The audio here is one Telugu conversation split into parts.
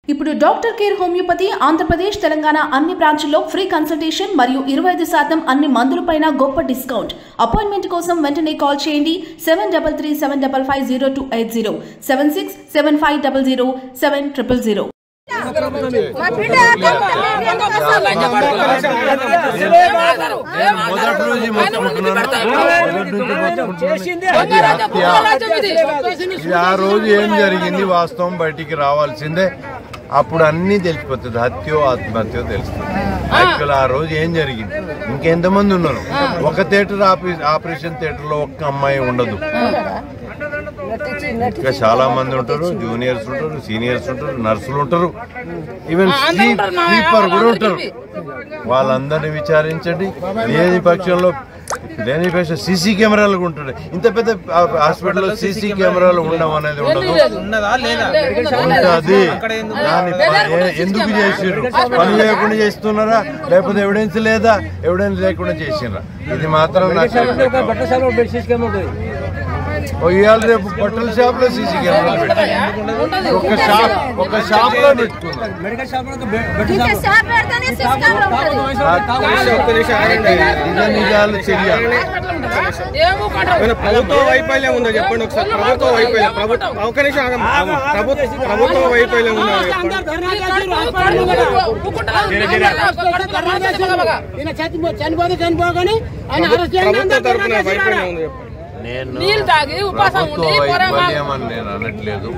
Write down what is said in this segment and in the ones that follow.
ఇప్పుడు doctor care homeopathy Andhra Pradesh Telangana అన్ని బ్రాంచుల్లో ఫ్రీ కన్సల్టేషన్ మరియు ఇరవై ఐదు శాతం అన్ని మందులపైన గొప్ప డిస్కౌంట్ అపాయింట్మెంట్ కోసం వెంటనే కాల్ చేయండి seven double three seven double five zero two eight zero seven six seven five double zero seven triple zero మా బిడ్డ మొదటి నుంచి మొత్తుకుంటున్నాను మొదటి నుంచి మొత్తుకుంటున్నాను అది హత్య ఇది ఆ రోజు ఏం జరిగింది వాస్తవం బయటికి రావాల్సిందే అప్పుడు అన్నీ తెలిసిపోతుంది హత్యో ఆత్మహత్యో తెలుస్తుంది యాక్చువల్ ఆ రోజు ఏం జరిగింది ఇంకెంతమంది ఉన్నారు ఒక థియేటర్ ఆపరేషన్ థియేటర్ లో ఒక్క అమ్మాయి ఉండదు ఇంకా చాలా మంది ఉంటారు జూనియర్స్ ఉంటారు సీనియర్స్ ఉంటారు నర్సులు ఉంటారు ఈవెన్ స్లీపర్ కూడా ఉంటారు వాళ్ళందరినీ విచారించండి లేని పక్షంలో లేని పక్షం సీసీ కెమెరాలు కూడా ఉంటాయి ఇంత పెద్ద హాస్పిటల్లో సీసీ కెమెరాలు ఉండడం అనేది ఉండదు ఉన్నదా లేదా ఉంటది దాన్ని ప- ఏ- ఎందుకు చేసిర్రు పని చేయకుండా చేస్తున్నారా లేకపోతే ఎవిడెన్స్ లేదా ఎవిడెన్స్ లేకుండా చేసిర్రా ఇది మాత్రం నాకు చెప్పలేదు. బట్టల షాప్ లో సీసీ కెమెరా ఉంటుంది ఓ ఇవాళ రేపు బట్టల షాప్ లో సీసీ కెమెరాలు పెట్టారు ఒక షాప్ ఒక షాప్ లో పెట్టుకున్నారు మెడికల్ షాప్ లో బె- బట్టల ఇంకా షాప్ షాప్ పెడితేనే సిస్ కెమెరా ఉంటుంది నిజ నిజాలు తెలియాలి మన ప్రభుత్వ వైఫల్యం ఉందో చెప్పండి ఒకసారి ప్రభుత్వ వైఫల్యం ప్రభుత్వం ఒక నిమిషం ఆగండి. ప్రభుత్వ ప్రభుత్వ వైఫల్యం ఉందో చెప్పండి ఈయన చనిపో చనిపోతే చనిపోగానే ఆయన అరెస్ట్ చేయండి ప్రభుత్వ అందరూ తరఫున ధర్నా చేసిరా? వైఫల్యం ఉందో చెప్పండి నేను నీళ్ళు తాగి ఉపాసం ప్రభుత్వ ఉండి వైఫల్యం అని నేను అనట్లేదు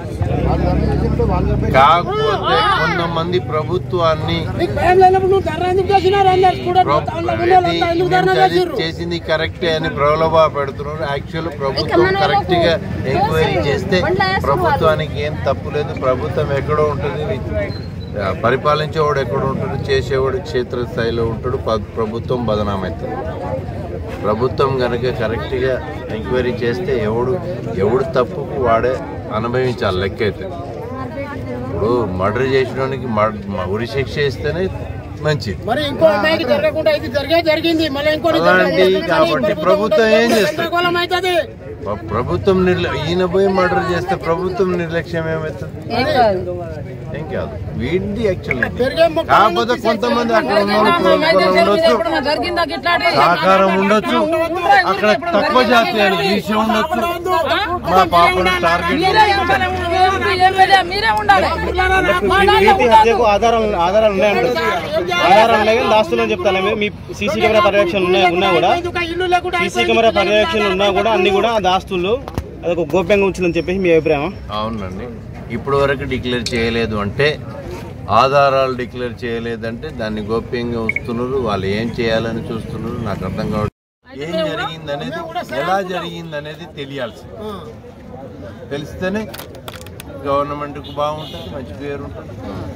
కాకపోతే కొంతమంది ప్రభుత్వాన్ని నీకు భయం లేనప్పుడు నువ్వు ధర్నా ఎందుకు చేసినారు అందరు స్టూడెంట్ ప్ర- అందులో ఉన్న ఇది వాళ్ళంతా ఎందుకు ధర్నా మేము చేసిర్రు చదివి- చేసింది కరెక్టే అని ప్రలోభ పెడుతున్నారు యాక్చువల్ ప్రభుత్వం కరెక్ట్ గా ఎంక్వైరీ చేస్తే ప్రభుత్వానికి ఏం తప్పు లేదు ప్రభుత్వం ఎక్కడో ఉంటుంది ఆ, పరిపాలించేవాడు ఎక్కడ ఉంటాడు చేసేవాడు క్షేత్రస్థాయిలో ఉంటాడు ప- ప్రభుత్వం బదనామవుతుంది ప్రభుత్వం కనుక కరెక్ట్గా ఎంక్వైరీ చేస్తే ఎవడు ఎవడు తప్పుకు వాడే అనుభవించాలి లెక్క అయితే ఇప్పుడు మర్డర్ చేసినోనికి మర్- మ- ఉరి శిక్ష ఇస్తేనే మంచిది మరి ఇంకో అమ్మాయికి జరగకుండా ఇది జరిగే జరిగింది మళ్ళీ ఇంకోటి అలాంటి కాబట్టి ప్రభుత్వం ఏం చేస్తుంది గందరగోళం అవుతుంది ప్ర- ప్రభుత్వం నిర్ల ఈయన పోయి మర్డర్ చేస్తే ప్రభుత్వం నిర్లక్ష్యం ఏమవుతుంది ఏం కాదు వీడిది యాక్చువల్ పెరిగే మొక్కలు కాకపోతే కొంతమంది అక్కడ ఉన్న వాళ్ళు ప్రోత్సాహం ఉండొచ్చు జరిగిందా గిట్లాడి సహకారం ఉండొచ్చు అక్కడ తక్కువ జాతి అని ఈర్ష్య ఉండొచ్చు మా పాపను టార్గెట్ మీరే ఎమ్మెల్యే, ఎమ్మెల్యే మీరే ఉండాలి మా నాన్న కీర్తి ఉండదు. హత్యకు ఆధారాలు ఆధారాలు ఉన్నాయంటారు ఆధారాలు ఉన్నాయి కానీ దాస్తులని చెప్తాను మీ సీసీ కెమెరా పర్యవేక్షణ ఉన్నాయి ఉన్నా కూడా ఇంకా ఇల్లు లేకుండా సీసీ కెమెరా పర్యవేక్షణ ఉన్నా కూడా అన్ని కూడా ఆ దాస్తులు అదొక గోప్యంగా ఉంచిందని చెప్పేసి మీ అభిప్రాయం అవునండి ఇప్పటి వరకు డిక్లేర్ చేయలేదు అంటే ఆధారాలు డిక్లేర్ చేయలేదంటే దాన్ని గోప్యంగా ఉంచుతున్నారు వాళ్ళు ఏం చేయాలని చూస్తున్నారు నాకు అర్థం కావట్లేదు ఏం జరిగిందనేది ఎలా జరిగిందనేది తెలియాల్సి తెలిస్తేనే గవర్నమెంట్కు బాగుంటుంది మంచి పేరు ఉంటుంది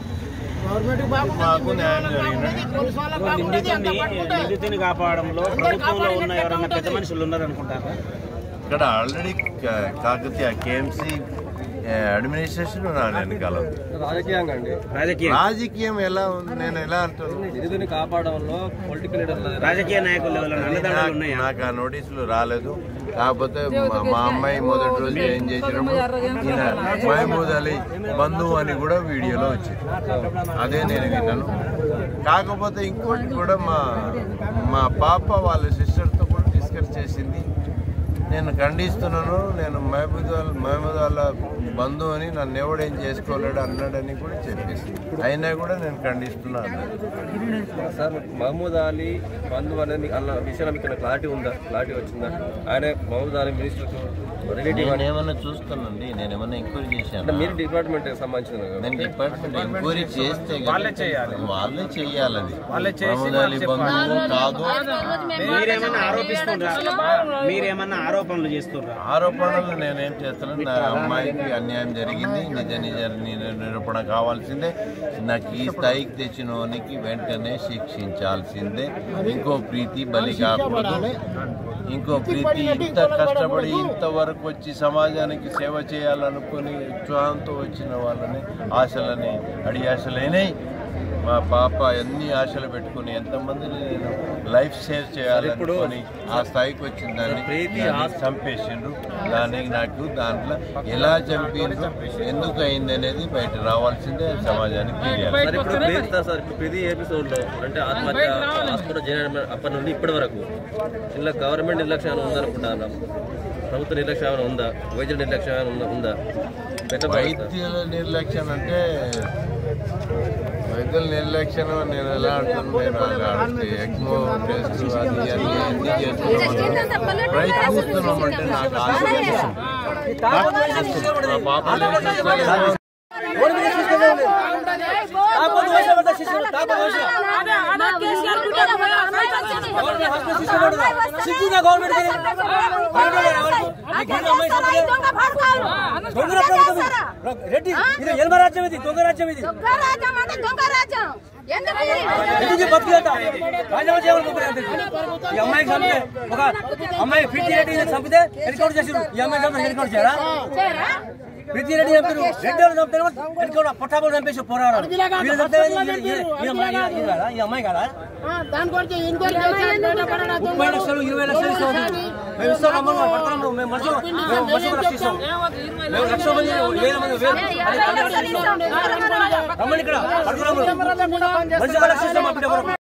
మాకు న్యాయం జరిగినట్టు నిందితుడిని నిందితుని కాపాడంలో ప్రభుత్వంలో ఉన్న ఎవరైనా పెద్ద మనుషులు ఉన్నారనుకుంటారా ఇక్కడ ఆల్రెడీ కాకతీయ కేఎంసీ అడ్మినిస్ట్రేషన్ నా వెనకాల ఉంది. రాజకీయంగా అండి రాజకీయ రాజకీయం ఎలా ఉంది నేను ఎలా అంటాను నిధుని కాపాడంలో పొలిటికల్ లీడర్లు రాజకీయ నాయకులు ఎవరైనా అండదండలు నాకు- ఉన్నాయా నాకు ఆ నోటీసులు రాలేదు కాకపోతే మా- మా అమ్మాయి మొదటి రోజు ఏం చేసినప్పుడు ఈయన మహమూద్ అలీ బంధువు అని కూడా వీడియోలో వచ్చింది అదే నేను విన్నాను కాకపోతే ఇంకోటి కూడా మా మా పాప వాళ్ళ సిస్టర్తో కూడా డిస్కస్ చేసింది నేను ఖండిస్తున్నాను నేను మహమూద్ అల్ మహమూద్ వాళ్ళ బంధువు అని నన్ను ఎవడేం చేసుకోలేడు అన్నాడని కూడా చెప్పేసి అయినా కూడా నేను ఖండిస్తున్నాను సార్ మహమూద్ అలీ బంధువు అనేది మీకు అన్న విషయంలో మీకు క్లారిటీ ఉందా క్లారిటీ వచ్చిందా ఆయన మహమూద్ అలీ మినిస్టర్ రిలేటివ్ అని నేనేమన్నా చూస్తానండి నేనేమన్నా ఎంక్వైరీ అంటే చేశాను మీరు డిపార్ట్మెంట్ సంబంధించిన కదా. నేను డిపార్ట్మెంట్ ఎంక్వైరీ చేస్తే వాళ్ళే చేయాలి వాళ్ళే చేయాలి అది మహమూద్ అలీ బంధువు కాదు మీరేమన్నా ఆరోపిస్తుండ్రా మీరేమన్నా ఆరోపణలు చేస్తుండ్రా ఆరోపణలు నేనేం చేస్తాను నా అమ్మాయికి అన్యాయం జరిగింది నిజ నిజ ని- నిరూపణ కావాల్సిందే నాకు ఈ స్థాయికి తెచ్చిన వానికి వెంటనే శిక్షించాల్సిందే ఇంకో ప్రీతి బలి కాకూడదు ఇంకో ప్రీతి ఇంత కష్టపడి ఇంతవరకు వచ్చి సమాజానికి సేవ చేయాలనుకుని ఉత్సాహంతో వచ్చిన వాళ్ళని ఆశలని అడియాశలైనాయి మా పాప ఎన్ని ఆశలు పెట్టుకుని ఎంతమందిని నేను లైఫ్ సేవ్ చేయాలనుకొని ఆ స్థాయికి వచ్చిన దాన్ని ప్రీతి దాన్ని చంపేసిండ్రు దానికి నాకు దాంట్లో ఎలా చంపిండ్రు ఎందుకు అయింది అనేది బయట రావాల్సిందే సమాజానికి తెలియాలి సార్ ఇప్పుడు ప్రీతి సార్ ఇప్పుడు ప్రతి ఎపిసోడ్ లో అంటే ఆత్మహత్య హాస్పిటల్ చేయడం అప్పటి నుండి ఇప్పటి వరకు ఇలా గవర్నమెంట్ నిర్లక్ష్యం ఏమైనా ఉందనుకుంటున్నాను ప్రభుత్వ నిర్లక్ష్యం ఏమైనా ఉందా వైద్యుల నిర్లక్ష్యం ఏమైనా ఉందా ఉందా పెట్టబోయే వైద్యుల నిర్లక్ష్యం అంటే వైద్యుల నిర్లక్ష్యం నేను ఎలా అంటున్నాను నేను అలా అంటే ఎక్మో టెస్ట్ అది అది అన్ని చేస్తున్నాం ప్రయత్నిస్తున్నామంటే నాకు ఆశ వేస్తుంది. మా పాపలు ఏం చేస్తారు? రెడ్డి ఇది ఎల్మ రాజ్యం ఇది దొంగ రాజ్యం ఇది ఎందుకు బతుకులేట రాజీనామా చేయాలి ముగ్గురు అంతే. ఈ అమ్మాయికి చంపితే ఒక అమ్మాయి ప్రీతి రెడ్డి చంపితే ఎన్కౌంటర్ చేసి ఈ అమ్మాయి చంపితే ఎన్కౌంటర్ చేయరా ప్రీతి రెడ్డి చంపారు రెడ్డి వాళ్ళు చంపితే ఎన్కౌంటర్ పొట్టాబోలు చంపేసి పోరాడారు వీళ్ళు చంపితే ఈ- ఈ- ఈ అమ్మాయి ఈ కాదా? ఈ అమ్మాయి కదా దాని గురించి ఇంకోటి చేసి ముప్పై లక్షలు ఇరవై లక్షలు ఇస్తాం మేము ఇస్తాం అమ్మ మేము పడతాము మేము మనుషులు మేము మనుషులు లక్ష ఇస్తాం మేము లక్ష మంది వేల మంది వేలు రమ్మని ఇక్కడ పడుకున్నాము మనిషి లక్ష ఇస్తాం మా బిడ్డ కొరకు